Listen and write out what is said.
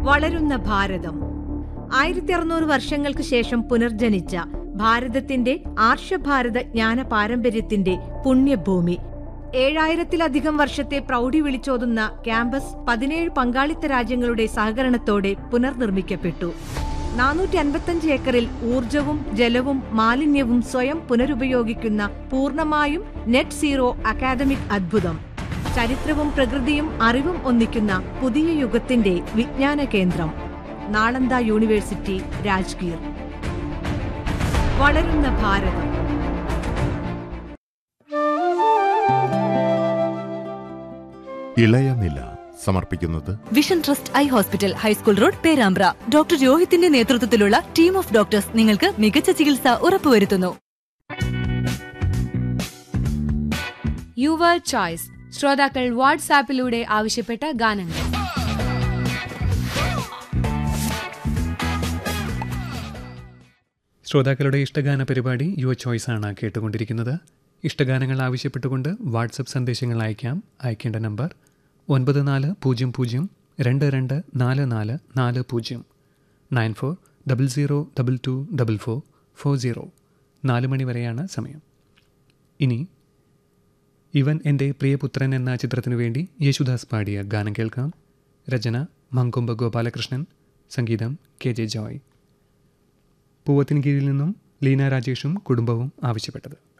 വളരുന്ന ഭാരതം ആയിരത്തി അറുന്നൂറ് വർഷങ്ങൾക്ക് ശേഷം പുനർജനിച്ച ഭാരതത്തിന്റെ ആർഷഭാരത ജ്ഞാന പാരമ്പര്യത്തിന്റെ പുണ്യഭൂമി ഏഴായിരത്തിലധികം വർഷത്തെ പ്രൗഢി വിളിച്ചോതുന്ന ക്യാമ്പസ് പതിനേഴ് പങ്കാളിത്ത രാജ്യങ്ങളുടെ സഹകരണത്തോടെ പുനർനിർമ്മിക്കപ്പെട്ടു നാനൂറ്റി അൻപത്തഞ്ച് ഏക്കറിൽ ഊർജവും ജലവും മാലിന്യവും സ്വയം പുനരുപയോഗിക്കുന്ന പൂർണ്ണമായും നെറ്റ് സീറോ അക്കാദമിക് അദ്ഭുതം ചരിത്രവും പ്രകൃതിയും അറിവും ഒന്നിക്കുന്ന പുതിയ യുഗത്തിന്റെ വിജ്ഞാന കേന്ദ്രം നാളന്ദ യൂണിവേഴ്സിറ്റി രാജ്ഗീർ വളരുന്ന ഭാരതം ഇളയനില സമർപ്പിക്കുന്നത് vision trust eye hospital high school road Perambra doctor രോഹിത്തിന്റെ നേതൃത്വത്തിലുള്ള ടീം ഓഫ് ഡോക്ടേഴ്സ് നിങ്ങൾക്ക് മികച്ച ചികിത്സ ഉറപ്പുവരുത്തുന്നു യുവർ ചോയ്സ് ശ്രോതാക്കൾ വാട്സാപ്പിലൂടെ ആവശ്യപ്പെട്ട ഗാനങ്ങൾ ശ്രോതാക്കളുടെ ഇഷ്ടഗാന പരിപാടി യുവർ ചോയ്സ് ആണ് കേട്ടുകൊണ്ടിരിക്കുന്നത് ഇഷ്ടഗാനങ്ങൾ ആവശ്യപ്പെട്ടുകൊണ്ട് വാട്സപ്പ് സന്ദേശങ്ങൾ അയക്കാം അയക്കേണ്ട നമ്പർ ഒൻപത് നാല് പൂജ്യം പൂജ്യം രണ്ട് രണ്ട് നാല് നാല് നാല് പൂജ്യം nine four double zero double two double four four zero നാല് മണി വരെയാണ് സമയം ഇനി ഇവൻ എൻ്റെ പ്രിയപുത്രൻ എന്ന ചിത്രത്തിനു വേണ്ടി യേശുദാസ് പാടിയ ഗാനം കേൾക്കാം രചന മങ്കൊമ്പ് ഗോപാലകൃഷ്ണൻ സംഗീതം കെ ജെ ജോയ് പൂവത്തിന് കീഴിൽ നിന്നും ലീന രാജേഷും കുടുംബവും ആവശ്യപ്പെട്ടത്